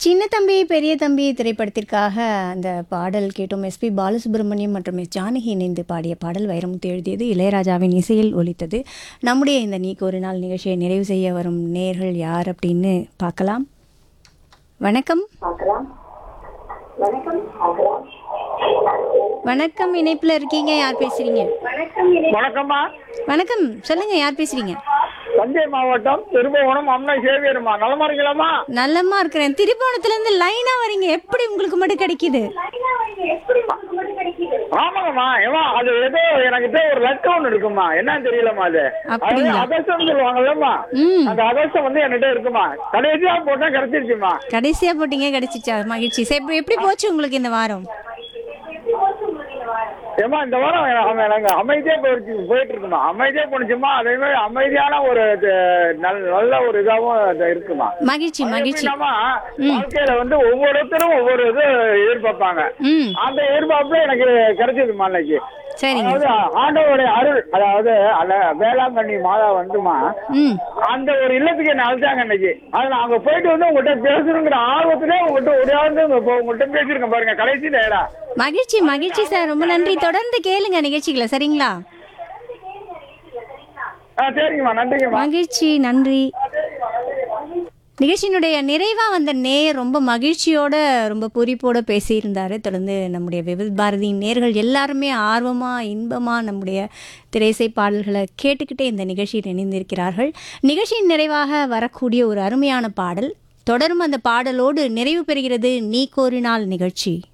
சின்ன தம்பி பெரிய தம்பி திரைப்படத்திற்காக அந்த பாடல் கேட்டோம் எஸ்பி பாலசுப்ரமணியம் மற்றும் எஸ் ஜானகி இணைந்து பாடிய பாடல் வைரமுத்து எழுதியது இளையராஜாவின் இசையில் ஒலித்தது நம்முடைய இந்த நீக்கு ஒரு நாள் நிகழ்ச்சியை நிறைவு செய்ய வரும் நேர்கள் யார் அப்படின்னு பார்க்கலாம் வணக்கம் வணக்கம் இணைப்பில் இருக்கீங்க யார் பேசுறீங்க வணக்கம்மா வணக்கம் சொல்லுங்க யார் பேசுறீங்க தஞ்சை மாவட்டம் திருபுவனம் அம்மை சேவியருமா நலமா இருக்கலாமா நல்லமா இருக்கிறேன் திருப்போணத்துல இருந்து லைனா வரீங்க எப்படி உங்களுக்கு மட்டும் கிடைக்குது ஆமாங்கம்மா ஏமா அது ஏதோ எனக்கு ஏதோ ஒரு லெட்டர் ஒன்று இருக்குமா என்னன்னு தெரியலம்மா அது அது அப்படிங்களா? அதர்சம் சொல்லுவாங்கல்லம்மா ம் அந்த அதர்சம் வந்து என்கிட்ட இருக்குமா கடைசியா போட்டா கிடைச்சிருச்சுமா கடைசியா போட்டீங்க கிடைச்சிச்சா மகிழ்ச்சி சரி இப்ப எப்படி போச்சு உங்களுக்கு இந்த வாரம் ஏமா இந்த வாரம் அவன் எனக்கு அமைதியா போயிடுச்சு போயிட்டு இருக்குமா அமைதியா போனுச்சுமா அதே மாதிரி அமைதியான ஒரு இது, நல்ல நல்ல ஒரு இதாவும் அது இருக்குமா மகிழ்ச்சி மகிழ்ச்சி எப்படின்னாமா, வாழ்க்கையில வந்து ஒவ்வொருத்தரும் ஒவ்வொரு இது எதிர்பார்ப்பாங்க ம் அந்த எதிர்பார்ப்புல எனக்கு கிடைச்சதுமா அன்னைக்கு சரிங்க அதாவது ஆண்டவருடைய அருள் அதாவது அந்த வேளாங்கண்ணி மாதா வந்துமா ம் அந்த ஒரு இல்லத்துக்கு என்ன அழைச்சாங்க இன்னைக்கு அது நான் அங்க போயிட்டு வந்து உங்ககிட்ட பேசணுங்கிற ஆர்வத்திலே உங்ககிட்ட ஒடியாந்து இப்போ உங்ககிட்ட பேசியிருக்கேன் பாருங்க கடைசி நேரம் மகிழ்ச்சி மகிழ்ச்சி சார் ரொம்ப நன்றி தொடர்ந்து கேளுங்க நிகழ்ச்சிகளை சரிங்களா ஆ சரிங்கம்மா நன்றிங்கம்மா மகிழ்ச்சி நன்றி நிகழ்ச்சியினுடைய நிறைவா வந்த நேயர் ரொம்ப மகிழ்ச்சியோட ரொம்ப பொறிப்போட பேசியிருந்தாரு தொடர்ந்து நம்முடைய விவித் பாரதியின் நேர்கள் எல்லாருமே ஆர்வமா இன்பமா நம்முடைய திரைசை பாடல்களை கேட்டுக்கிட்டே இந்த நிகழ்ச்சியில் இணைந்திருக்கிறார்கள் நிகழ்ச்சியின் நிறைவாக வரக்கூடிய ஒரு அருமையான பாடல் தொடரும் அந்த பாடலோடு நிறைவு பெறுகிறது நீ கோரினால் நிகழ்ச்சி